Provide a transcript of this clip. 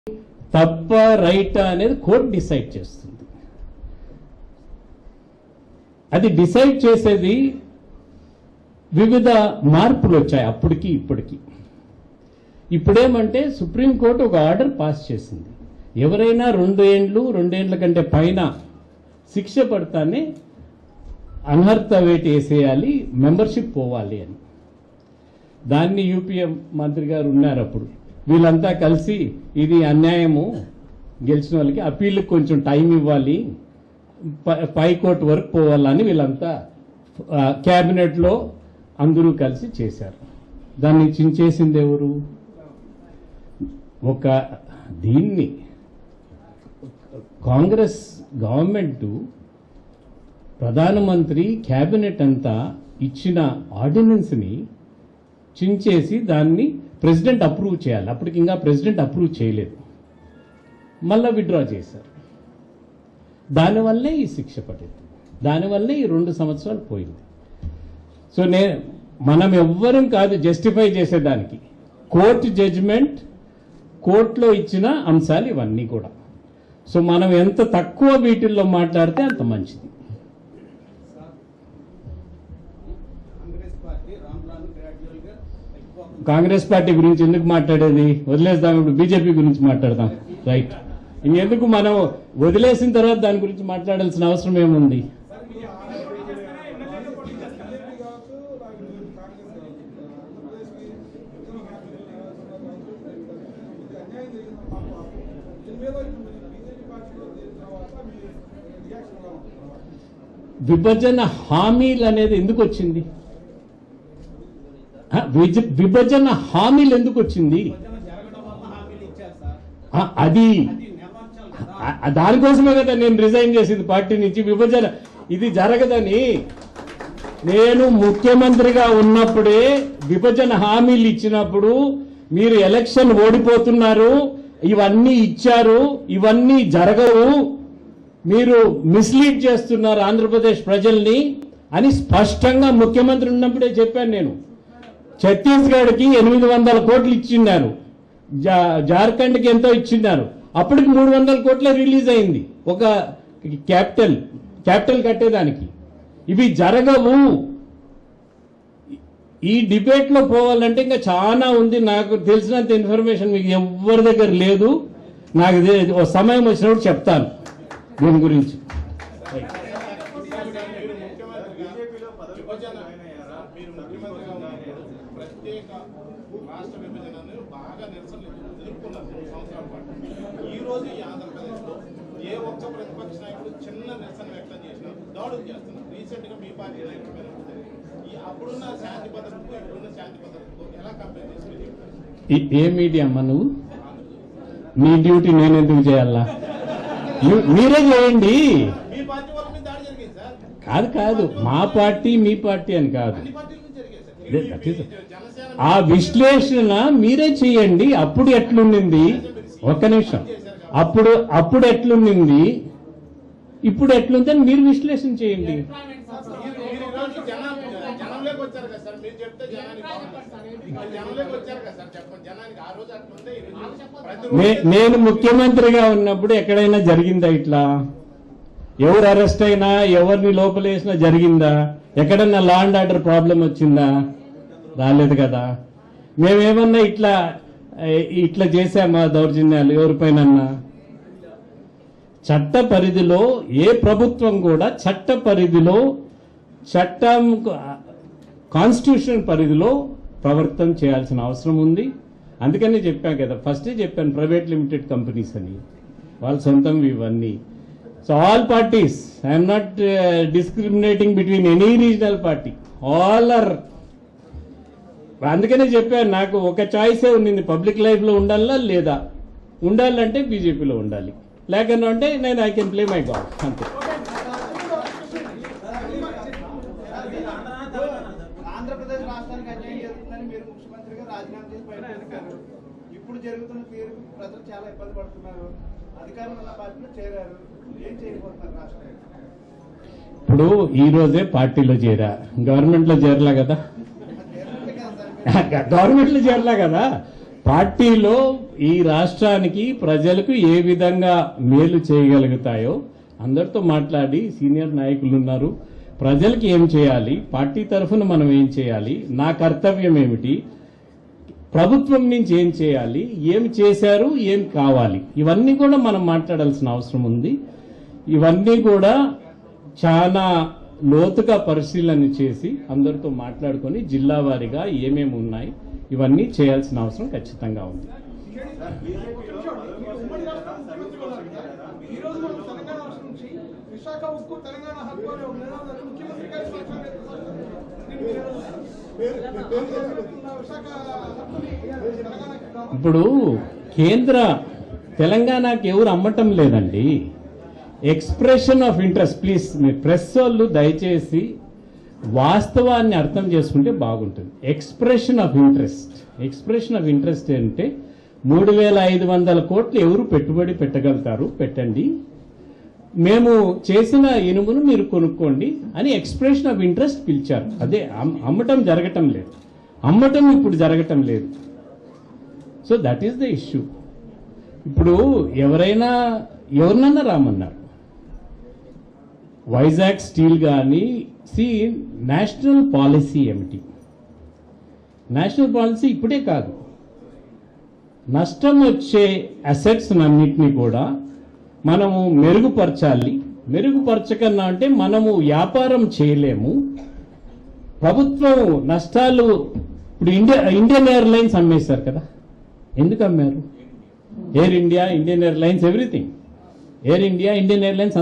తప్ప రైట్ అనేది court decide చేస్తుంది అది డిసైడ్ చేసేది వివిధ మార్పులు వచ్చాయి అప్పటికి ఇప్పటికి ఇప్పుడేమంటే సుప్రీంకోర్టు ఒక ఆర్డర్ పాస్ చేసింది ఎవరైనా రెండు ఏండ్లు రెండేండ్ల కంటే పైన శిక్ష పడతానే అనర్హత వేటు వేసేయాలి మెంబర్షిప్ పోవాలి అని దాన్ని యూపీఏ మంత్రి గారు ఉన్నారు అప్పుడు వీళ్ళంతా కలిసి ఇది అన్యాయము గెలిచిన వాళ్ళకి అప్పీల్కి కొంచెం టైం ఇవ్వాలి ప- పై కోర్టు వరకు పోవాలని వీళ్ళంతా ఆ, క్యాబినెట్లో అందరూ కలిసి చేశారు దాన్ని చించేసింది ఎవరు ఒక దీన్ని కాంగ్రెస్ గవర్నమెంట్ ప్రధానమంత్రి క్యాబినెట్ అంతా ఇచ్చిన ఆర్డినెన్స్ని చించేసి దాన్ని ప్రెసిడెంట్ అప్రూవ్ చేయాలి అప్పటికి ఇంకా ప్రెసిడెంట్ అప్రూవ్ చేయలేదు మళ్ళా విత్డ్రా చేశారు దానివల్లే ఈ శిక్ష పడింది దానివల్లే ఈ రెండు సంవత్సరాలు పోయింది సో నే మనం ఎవ్వరం కాదు జస్టిఫై చేసేదానికి కోర్టు జడ్జిమెంట్ కోర్టులో ఇచ్చిన అంశాలు ఇవన్నీ కూడా సో మనం ఎంత తక్కువ వీటిల్లో మాట్లాడితే అంత మంచిది కాంగ్రెస్ పార్టీ రాను రాను గ్రాడ్యువల్ గా ఎక్కువ కాంగ్రెస్ పార్టీ గురించి ఎందుకు మాట్లాడేది వదిలేద్దాం ఇప్పుడు బీజేపీ గురించి మాట్లాడదాం రైట్ ఇంకెందుకు మనం వదిలేసిన తర్వాత దాని గురించి మాట్లాడాల్సిన అవసరం ఏముంది విభజన హామీలు అనేది ఎందుకు వచ్చింది ఆ, విజ- విభజన హామీలు ఎందుకు వచ్చింది విభజన జరగడం వల్ల హామీలు ఇచ్చారు సార్ ఆ, అది అది నెరవేర్చాలి కదా ఆ- ఆ దానికోసమే కదా నేను రిజైన్ చేసింది పార్టీ నుంచి విభజన ఇది జరగదని నేను ముఖ్యమంత్రిగా ఉన్నప్పుడే విభజన హామీలు ఇచ్చినప్పుడు మీరు ఎలక్షన్ ఓడిపోతున్నారు ఇవన్నీ ఇచ్చారు ఇవన్నీ జరగవు మీరు మిస్లీడ్ చేస్తున్నారు ఆంధ్రప్రదేశ్ ప్రజల్ని అని స్పష్టంగా ముఖ్యమంత్రి ఉన్నప్పుడే చెప్పాను నేను ఛత్తీస్గఢ్కి ఎనిమిది వందల కోట్లు ఇచ్చిన్నారు జా- జార్ఖండ్కి ఎంతో ఇచ్చిన్నారు అప్పటికి మూడు వందల కోట్లే రిలీజ్ అయింది ఒక క్యాపిటల్ క్యాపిటల్ కట్టేదానికి ఇవి జరగవు ఈ డిబేట్ లో పోవాలంటే ఇంకా చాలా ఉంది నాకు తెలిసినంత ఇన్ఫర్మేషన్ మీకు ఎవరి దగ్గర లేదు నాకు ఇది- ఓ సమయం వచ్చినప్పుడు చెప్తాను దీని గురించి విభజన మీరు ముఖ్యమంత్రిగా ఉన్నప్పుడు ప్రత్యేక రాష్ట్ర విభజనను బాగా నిరసన ఎదుర్కొన్నారు మూడు సంవత్సరాల పాటు ఈ రోజు ఈ ఆంధ్రప్రదేశ్లో ఏ ఒక్క ప్రతిపక్ష నాయకుడు చిన్న నిరసన వ్యక్తం చేసినా దాడులు చేస్తున్నారు రీసెంట్ గా మీ పార్టీ నాయకుల మీద కూడా జరిగింది. ఈ అప్పుడున్న శాంతి భద్రతకు ఇప్పుడున్న శాంతి భద్రతకు ఎలా కంపేర్ చేసి మీరు చెప్తారు? ఈ- ఏ మీడియా అమ్మా నువ్వు నీ డ్యూటీ నేను ఎందుకు చేయాలా మీ- మీరే చేయండి మీ పార్టీ వాళ్ళ మీద దాడి జరిగింది సార్ కాదు కాదు మా పార్టీ మీ పార్టీ అని కాదు అన్ని పార్టీల నుంచి జరిగాయి సార్ అదే, that is- జనసేన ఆ విశ్లేషణ మీరే చేయండి అప్పుడు ఎట్లుండింది ఒక్క నిమిషం అప్పుడు అప్పుడు ఎట్లుండింది ఇప్పుడు ఎట్లుందని మీరు విశ్లేషణ చేయండి మీరు మీరు ఈరోజు జనం జనంలోకి వచ్చారు కదా సార్ మీరు చెప్తే జనానికి బాగుంటుంది. మరి జనంలోకి వచ్చారు కదా సార్ చెప్పండి జనానికి ఆ రోజు అట్లుంటే ఈ రోజు ప్రతి నే- నేను ముఖ్యమంత్రిగా ఉన్నప్పుడు ఎక్కడైనా జరిగిందా ఇట్లా ఎవరు అరెస్ట్ అయినా ఎవరిని లోపలేసినా జరిగిందా ఎక్కడన్నా లా అండ్ ఆర్డర్ ప్రాబ్లం వచ్చిందా రాలేదు కదా మేమేమన్నా ఇట్లా ఏ, ఇట్లా చేసామా దౌర్జన్యాలు ఎవరిపైనన్నా చట్ట పరిధిలో ఏ ప్రభుత్వం కూడా చట్ట పరిధిలో చట్టం కాన్స్టిట్యూషన్ పరిధిలో ప్రవర్తన చేయాల్సిన అవసరం ఉంది అందుకనే చెప్పాను కదా ఫస్టే చెప్పాను ప్రైవేట్ లిమిటెడ్ కంపెనీస్ అని వాళ్ళ సొంతం ఇవన్నీ so all parties I'm not discriminating between any regional party all are అందుకనే చెప్పాను నాకు ఒక చాయిసే ఉంది పబ్లిక్ లైఫ్ లో ఉండాలా లేదా ఉండాలంటే బీజేపీలో ఉండాలి లేకన్నా అంటే నేను I can play my god అంతే ఆంధ్రప్రదేశ్ రాష్ట్రానికి అన్యాయం జరుగుతుందని మీరు ముఖ్యమంత్రిగా రాజీనామా చేసి బయట వెళ్ళిపోయారు ఇప్పుడు జరుగుతున్న తీరు ప్రజలు చాలా ఇబ్బంది పడుతున్నారు అధికారం ఉన్న పార్టీలో చేరారు ఏం చేయబోతున్నారు రాష్ట్రానికి ఇప్పుడు ఈ రోజే పార్టీలో చేరా గవర్నమెంట్ లో చేరలా కదా చేరుతుంటే కదా సార్ మీరు గవర్నమెంట్ లో చేరలా కదా పార్టీలో ఈ రాష్ట్రానికి ప్రజలకు ఏ విధంగా మేలు చేయగలుగుతాయో అందరితో మాట్లాడి సీనియర్ నాయకులు ఉన్నారు ప్రజలకు ఏం చేయాలి పార్టీ తరఫున మనం ఏం చేయాలి నా కర్తవ్యం ఏమిటి ప్రభుత్వం నుంచి ఏం చేయాలి ఏం చేశారు ఏం కావాలి ఇవన్నీ కూడా మనం మాట్లాడాల్సిన అవసరం ఉంది ఇవన్నీ కూడా చాలా లోతుగా పరిశీలన చేసి అందరితో మాట్లాడుకొని జిల్లా వారీగా ఏమేమి ఉన్నాయి ఇవన్నీ చేయాల్సిన అవసరం ఖచ్చితంగా ఉంది ఉమ్మడి రాష్ట్రం ముఖ్యమంత్రి ఉన్నారు కదా. ఈ రోజు మనం తెలంగాణ రాష్ట్రం నుంచి విశాఖ ఉక్కు తెలంగాణ హక్కు అనే ఒక నినాదాన్ని ముఖ్యమంత్రి గారి స్వచ్ఛంద దీన్ని మీరు ఎలా చూస్తారు? విశాఖ హక్కుని తెలంగాణకి కావాలి. ఇప్పుడు కేంద్ర తెలంగాణకి ఎవరు అమ్మటం లేదండి ఎక్స్ప్రెషన్ ఆఫ్ ఇంట్రెస్ట్ ప్లీజ్ మీ ప్రెస్ వాళ్ళు దయచేసి వాస్తవాన్ని అర్థం చేసుకుంటే బాగుంటుంది expression of interest expression of interest అంటే మూడు వేల ఐదు వందల కోట్లు ఎవరు పెట్టుబడి పెట్టగలుగుతారు పెట్టండి మేము చేసిన ఇనుమును మీరు కొనుక్కోండి అని ఎక్స్ప్రెషన్ ఆఫ్ ఇంట్రెస్ట్ పిలిచారు అదే అమ్- అమ్మటం జరగటం లేదు అమ్మటం ఇప్పుడు జరగటం లేదు so that is the issue ఇప్పుడు ఎవరైనా ఎవరినన్నా రామన్నారు వైజాగ్ స్టీల్ కానీ సి నేషనల్ పాలసీ ఏమిటి నేషనల్ పాలసీ ఇప్పుడే కాదు నష్టం వచ్చే అసెట్స్ అన్నింటినీ కూడా మనము మెరుగుపరచాలి మెరుగుపరచకన్నా అంటే మనము వ్యాపారం చేయలేము ప్రభుత్వం నష్టాలు ఇప్పుడు ఇండియా ఇండియన్ ఎయిర్లైన్స్ అమ్మేశారు కదా ఎందుకు అమ్మారు Air India Indian Airlines everything Air India Indian airlines